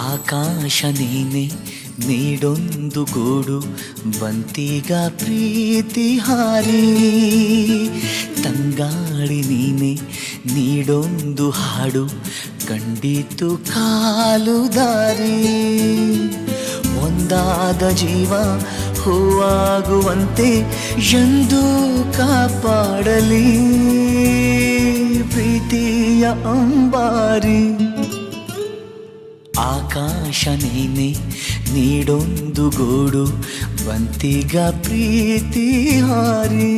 ಆಕಾಶ ನೀನೆ ನೀಡೊಂದು ಗೂಡು ಬಂತೀಗ ಪ್ರೀತಿ ಹಾರಿ ತಂಗಾಳಿ ನೀನೆ ನೀಡೊಂದು ಹಾಡು ಕಂಡಿತು ಕಾಲು ದಾರಿ ಒಂದಾದ ಜೀವ ಹೂವಾಗುವಂತೆ ಎಂದು ಕಾಪಾಡಲಿ ಪ್ರೀತಿಯ ಅಂಬಾರಿ ಆಕಾಶ ನೀನೆ ನೀಡೊಂದು ಗೂಡು ಬಂತಿಗ ಪ್ರೀತಿ ಹಾರಿ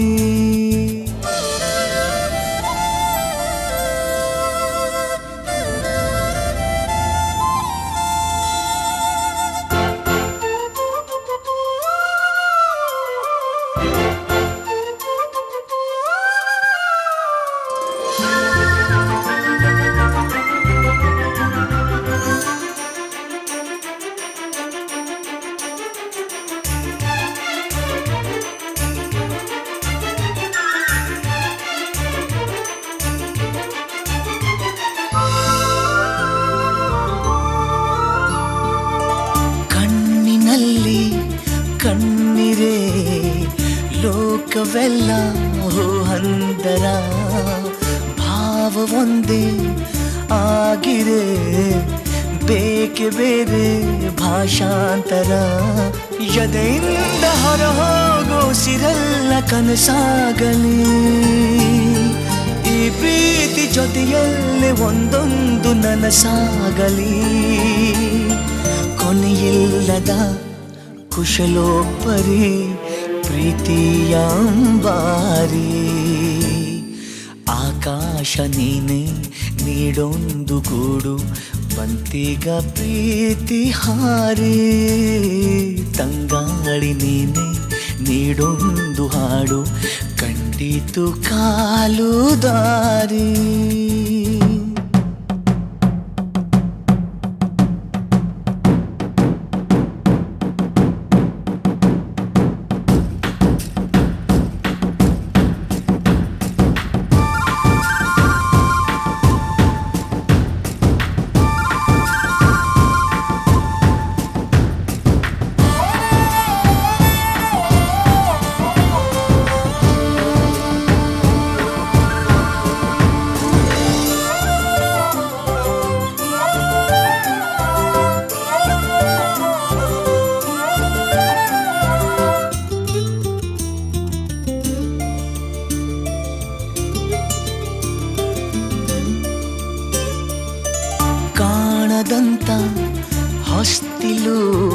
ಕಣ್ಣಿನಲ್ಲಿ ಕಣ್ಣಿರೆ ಲೋಕವೆಲ್ಲ ಹೋ ಹಂದರ ಭಾವ ಒಂದೇ ಆಗಿರೆ ಬೇಕೆ ಬೇರೆ ಭಾಷಾಂತರ ಎದೆಯಿಂದ ಹೊರ ಹೋಗೋ ಸಿರಲ್ಲ ಕನಸಾಗಲಿ ಈ ಪ್ರೀತಿ ಜೊತೆಯಲ್ಲೇ ಒಂದೊಂದು ನನಸಾಗಲಿ ಕೊನೆಯಿಲ್ಲದ ಕುಶಲೋಪರಿ ಪ್ರೀತಿಯ ಅಂಬಾರಿ ಆಕಾಶ ನೀನೆ ನೀಡೊಂದು ಗೂಡು ಬಂತಿಗ ಪ್ರೀತಿ ಹಾರಿ ತಂಗಾಳಿ ನೀನೆ ನೀಡೊಂದು ಹಾಡು ಕಂಡಿತು ಕಾಲು ದಾರಿ ಕಾಣದಂತ ಹೊಸ್ತಿಲು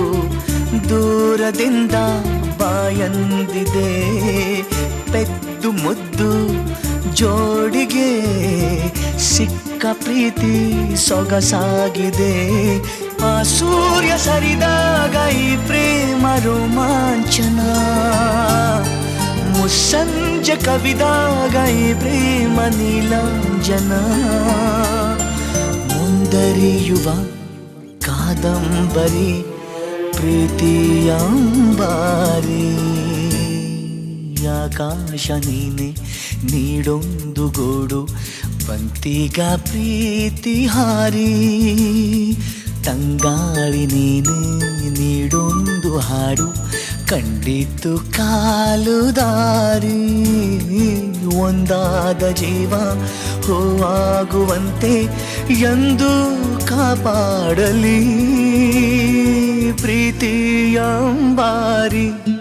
ದೂರದಿಂದ ಬಾಯಂದಿದೆ ಪೆದ್ದು ಮುದ್ದು ಜೋಡಿಗೆ ಸಿಕ್ಕ ಪ್ರೀತಿ ಸೊಗಸಾಗಿದೆ ಆ ಸೂರ್ಯ ಸರಿದಾಗ ಈ ಪ್ರೇಮ ರೋಮಾಂಚನ ಮುಸ್ಸಂಜೆ ಕವಿದಾಗ ಈ ಪ್ರೇಮ ನೀಲಾಂಜನ ಮುಂದರಿಯುವ ಕಾದಂಬರಿ ಪ್ರೀತಿಯಂಬಾರಿ ಆಕಾಶ ನೀನೆ ನೀಡೊಂದು ಗೋಡು ಬಂತಿಗ ಪ್ರೀತಿ ಹಾರಿ ತಂಗಾಳಿ ನೀನೆ ನೀಡೊಂದು ಹಾಡು ಕಂಡಿತು ಕಾಲು ದಾರಿ ಒಂದಾದ ಜೀವ ಹೂವಾಗುವಂತೆ ಎಂದು ಕಾಪಾಡಲಿ ಪ್ರೀತಿಯಂಬಾರಿ